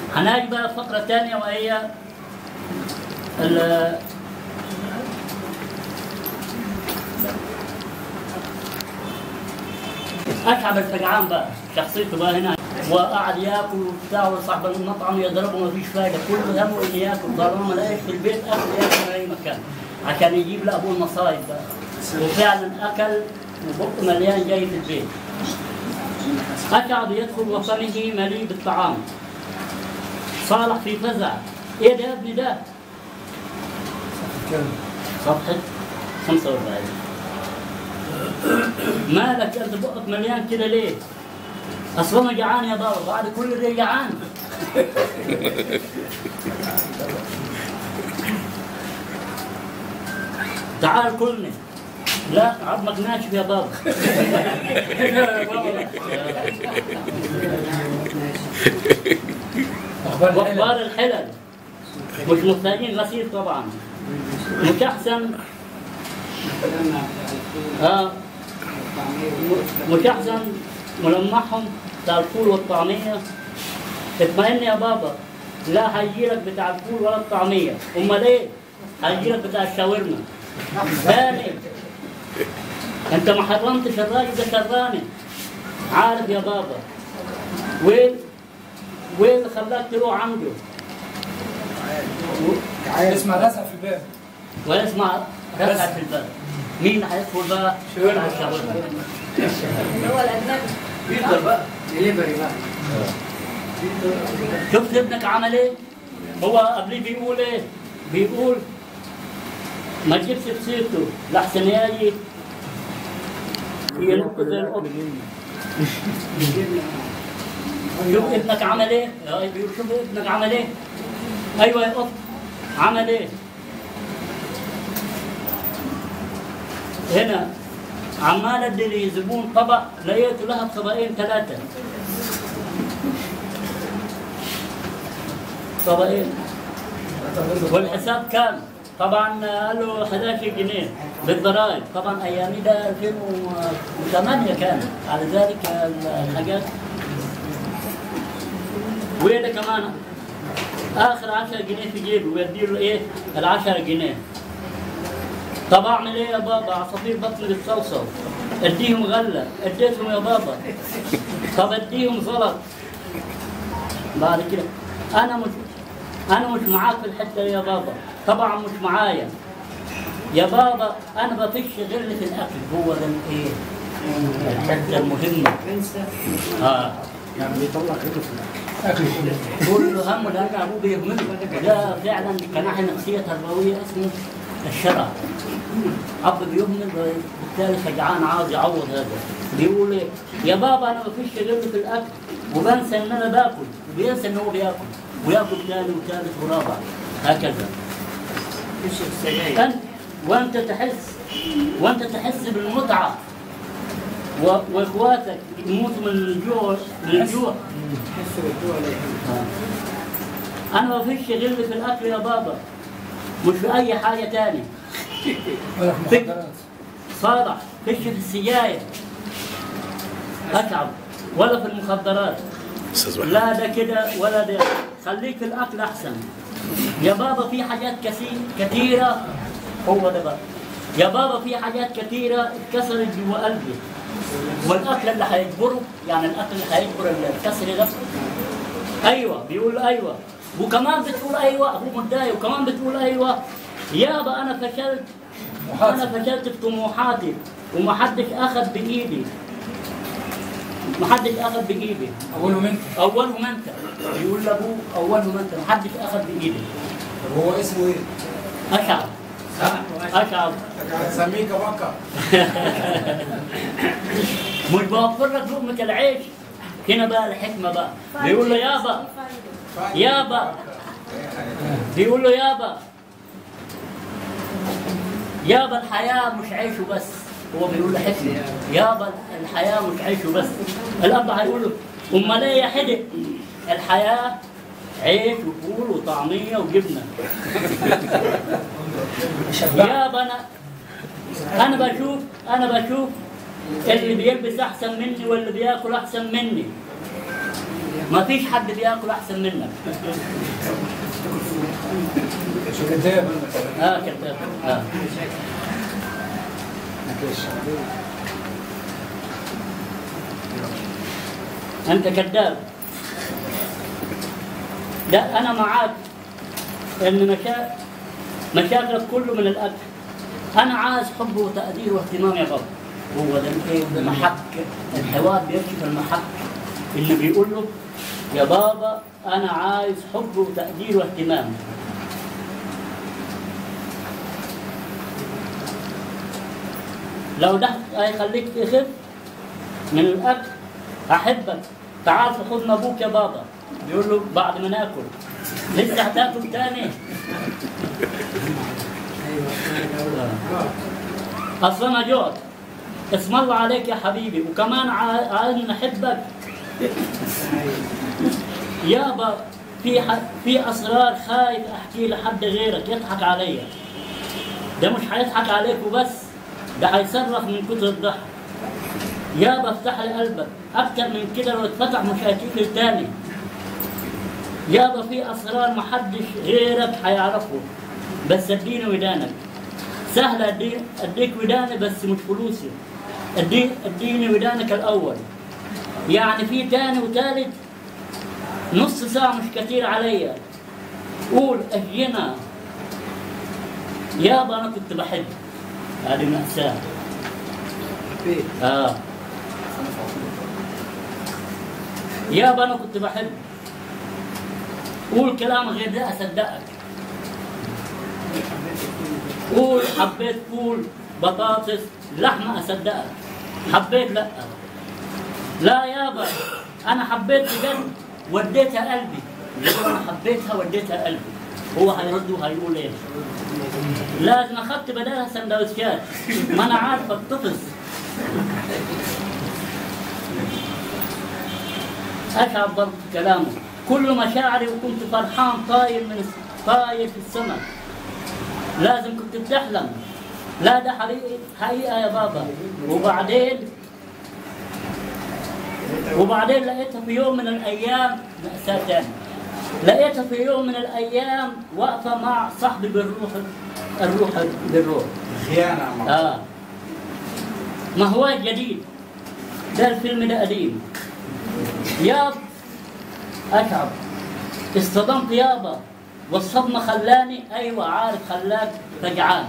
هناجي بقى فقرة ثانية وهي ال- أشعب الفجعان بقى شخصيته بقى هنا وقعد ياكل وبتاع وصاحب المطعم يضربه ما فيش فايده كل همه انه ياكل طالما ما لقاش في البيت اكل ياكل في اي مكان عشان يجيب لابوه المصايب بقى وفعلا اكل وبقه مليان جاي في البيت أشعب يدخل وفمه مليء بالطعام صالح في فزع ايه ده يا ابني ده؟ صفحة 45 مالك انت بقك مليان كده ليه؟ اصل انا جعان يا بابا بعد كل ده جعان تعال كلني لا عظمك ناشف يا بابا يا بابا. واخبار الحلل مش محتاجين غسيل طبعا مش احسن اه مش احسن ملمحهم بتاع الفول والطعميه اطمئن يا بابا لا هيجيلك بتاع الفول ولا الطعميه امال ايه؟ هيجيلك بتاع الشاورما ثاني انت ما حرمتش الراجل ده شراني عارف يا بابا وين وين اللي خلاك تروح عنده اسمع رزع في الباب ويسمع رفعة في الباب مين هيدخل بقى؟ شاورما الشاورما هو الأجنبي يقدر بقى دليفري بقى شفت ابنك عمل ايه؟ هو قبليه بيقول ايه؟ بيقول ما تجيبش بسيرته لحسن ياجي يلق زي القط شوف ابنك عمل ايه؟ يا بيقول شوف ابنك عمل ايه؟ ايوه يا قط عمل ايه؟ هنا عمال ادي لي زبون طبق لقيته لها طبقين ثلاثه طبقين والحساب كام؟ طبعا قال له 11 جنيه بالضرائب طبعا ايامي ده 2008 كان على ذلك الحاجات وين كمان اخر 10 جنيه في جيبه ويدي له ايه؟ ال 10 جنيه طب اعمل ايه يا بابا؟ عصافير بطني بتصوصو اديهم غله اديتهم يا بابا طب اديهم زلط بعد كده انا مش انا مش معاك في الحته دي يا بابا طبعا مش معايا يا بابا انا بفش غير في الاكل هو ده الايه الحته المهمه اه يعني بيطلع كده في الاكل كل همه ده ابوه بيهمله ده فعلا كناحيه نفسيه تربويه اسمه الشرع اب بيهمل بالتالي فجعان عاوز يعوض هذا بيقول ايه يا بابا انا مفيش غير في الاكل وبنسى ان انا باكل وبينسى ان هو بياكل وياكل ثاني وثالث ورابع هكذا أنت وانت تحس وانت تحس بالمتعه و- واخواتك يموتوا من الجوع من الجوع تحس بالجوع انا ما فيش غل في الاكل يا بابا مش في اي حاجه تاني ولا في مخدرات صالح فيش في السجاير اتعب ولا في المخدرات استاذ وحيد لا ده كده ولا ده خليك في الاكل احسن يا بابا في حاجات كثير كثيره هو ده بقى يا بابا في حاجات كثيره اتكسرت جوا قلبي والاكل اللي هيجبره يعني الاكل اللي هيجبر الكسر ده ايوه بيقول ايوه وكمان بتقول ايوه هو متضايق وكمان بتقول ايوه يابا انا فشلت انا فشلت في طموحاتي ومحدش اخذ بايدي محدش اخذ بايدي اولهم انت اولهم انت يقول لابوه اولهم انت محدش اخذ بايدي طب هو اسمه ايه؟ اشعر اشعر هنسميه كبكه مش بوفر لك لقمه العيش هنا بقى الحكمه بقى بيقول له يابا يابا بيقول له يابا يابا الحياة مش عيش وبس هو بيقول له حكمة يابا الحياة مش عيش وبس الأب هيقول له أمال إيه يا حدق الحياة عيش وفول وطعمية وجبنة يابا أنا أنا بشوف أنا بشوف اللي بيلبس أحسن مني واللي بياكل أحسن مني ما فيش حد بياكل احسن منك شو كذاب اه كذاب اه انت كذاب لا انا معاك ان مشا... مشاكلك كله من الاكل انا عايز حب وتقدير واهتمام يا بابا هو ده ايه المحك الحوار بيكشف المحك اللي بيقول له يا بابا انا عايز حب وتقدير واهتمام لو ده هيخليك تخف من الاكل احبك تعال خد من ابوك يا بابا بيقول له بعد ما ناكل لسه هتاكل تاني اصل انا جوعت اسم الله عليك يا حبيبي وكمان عا- عايز نحبك يابا في ح... في اسرار خايف احكي لحد غيرك يضحك عليا ده مش هيضحك عليك وبس ده هيصرخ من كتر الضحك يابا افتح لي قلبك اكتر من كده لو اتفتح مش هيتقفل تاني يابا في اسرار محدش غيرك هيعرفه بس اديني ودانك سهل اديك اديك وداني بس مش فلوسي اديني اديني ودانك الاول يعني في تاني وتالت نص ساعة مش كتير عليا قول اجينا يابا انا كنت بحب هذه مأساة اه يابا انا كنت بحب قول كلام غير ده اصدقك قول حبيت فول بطاطس لحمة اصدقك حبيت لا لا يابا انا حبيت بجد وديتها قلبي يقول انا حبيتها وديتها قلبي هو هيرد وهيقول ايه لازم اخدت بدالها سندوتشات ما انا عارف الطفل اشعر برضه في كلامه كل مشاعري وكنت فرحان طاير من طاير في السماء لازم كنت بتحلم لا ده حقيقي حقيقة يا بابا وبعدين وبعدين لقيتها في يوم من الأيام مأساة تاني لقيتها في يوم من الأيام واقفة مع صاحبي بالروح الروح بالروح خيانة يا ماما. آه ما هو جديد ده الفيلم ده قديم ياب أتعب اصطدمت يابا والصدمة خلاني أيوة عارف خلاك فجعان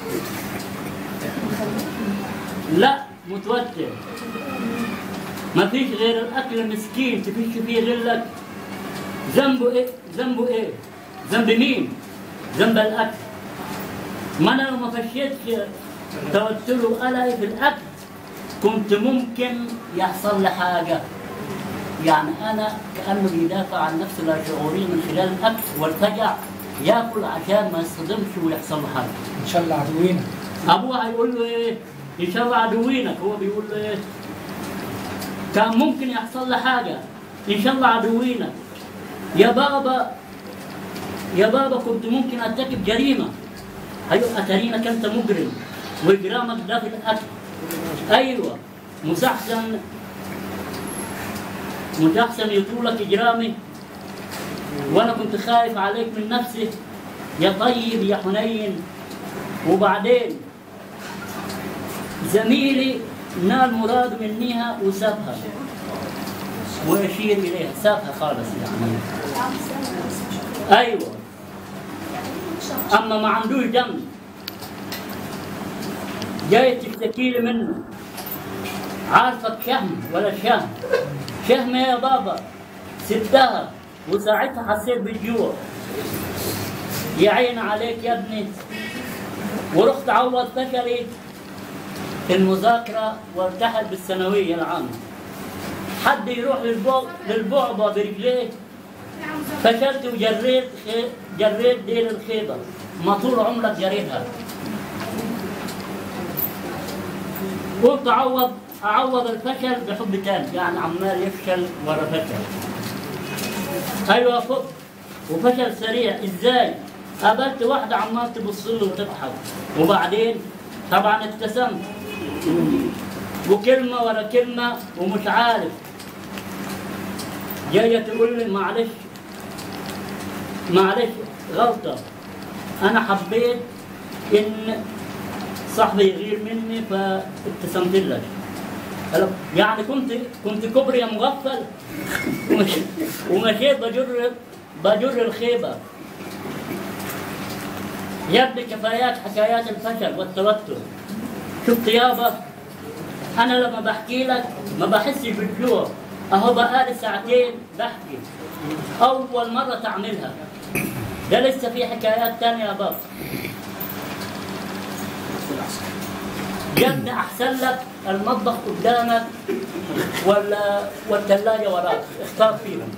لا متوتر ما فيش غير الأكل المسكين تفيش فيه غيرك ذنبه إيه؟ ذنبه إيه؟ ذنب مين؟ ذنب الأكل ما أنا لو ما فشيتش توتر وقلقي في الأكل كنت ممكن يحصل لي حاجة يعني أنا كأنه بيدافع عن نفسه لا شعوريا من خلال الأكل والفجع ياكل عشان ما يصطدمش ويحصل له حاجة ان شاء الله عدوينا ابوه هيقول له ايه؟ ان شاء الله عدوينك هو بيقول له ايه؟ كان ممكن يحصل له حاجه ان شاء الله عدوينك يا بابا يا بابا كنت ممكن ارتكب جريمه ايوه اترينك انت مجرم واجرامك ده في الاكل ايوه مستحسن مستحسن يطولك اجرامي وانا كنت خايف عليك من نفسي يا طيب يا حنين وبعدين زميلي نال مراد منيها وسابها ويشير اليها سابها خالص يعني ايوه اما ما عندوش دم جاي تشتكي لي منه عارفك شهم ولا شهم شهم يا بابا سبتها وساعتها حسيت بالجوع يا عين عليك يا ابني ورحت عوض فشلي في المذاكرة والتحق بالثانوية العامة حد يروح للبع- للبعبع برجليه فشلت وجريت خي- جريت ديل الخيبة ما طول عمرك جريتها قلت اعوض اعوض الفشل بحب تاني يعني عمال يفشل ورا فشل ايوه فوق وفشل سريع ازاي قابلت واحدة عمال تبص له وتضحك وبعدين طبعا ابتسمت وكلمة ورا كلمة ومش عارف جاية تقول لي معلش معلش غلطة أنا حبيت إن صاحبي يغير مني فابتسمت لك قال- يعني كنت كنت كبري مغفل ومش- ومشيت بجر بجر الخيبة يا ابني كفايات حكايات الفشل والتوتر شفت يابا انا لما بحكي لك ما بحسش بالجوع اهو بقالي ساعتين بحكي اول مره تعملها ده لسه في حكايات تانية يا بابا يا ابني احسن لك المطبخ قدامك ولا والثلاجه وراك اختار فيهم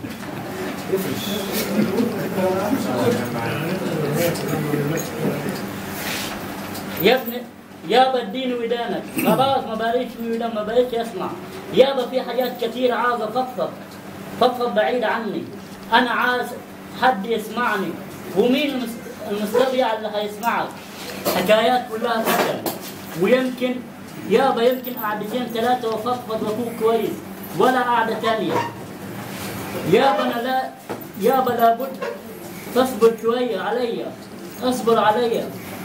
يا ابني يابا اديني ودانك خلاص ما بقيتش في ودان ما بقيتش اسمع يابا في حاجات كتير عاوز افضفض فضفض بعيد عني انا عايز حد يسمعني ومين المست- المستبيع اللي هيسمعك حكايات كلها فشل ويمكن يابا يمكن قعدتين ثلاثة وفضفض وافوق كويس ولا قعدة تانية يابا انا لا يابا لابد تصبر شوية عليا اصبر عليا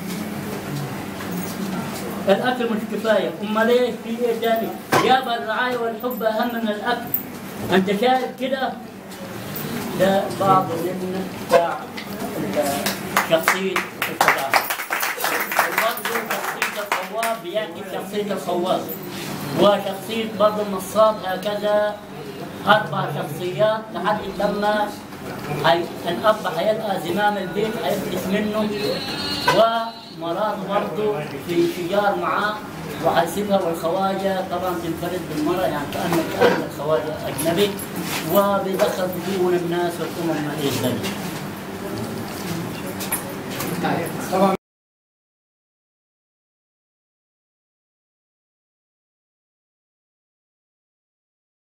الاكل مش كفايه امال ايه في ايه تاني يابا الرعايه والحب اهم من الاكل انت شايف كده ده بعض من بتاع ال- شخصيه الفضاء وبرضه شخصيه الخواف بيعكس شخصيه الخواف وشخصيه برضه النصاب هكذا اربع شخصيات لحد لما هي الاب هيلقى زمام البيت هيفلت منه ومرات برضه في شجار معاه وهيسيبها والخواجه طبعا تنفرد بالمره يعني كانه كان الخواجه اجنبي وبيدخل في ديون الناس والامم ما الى ذلك.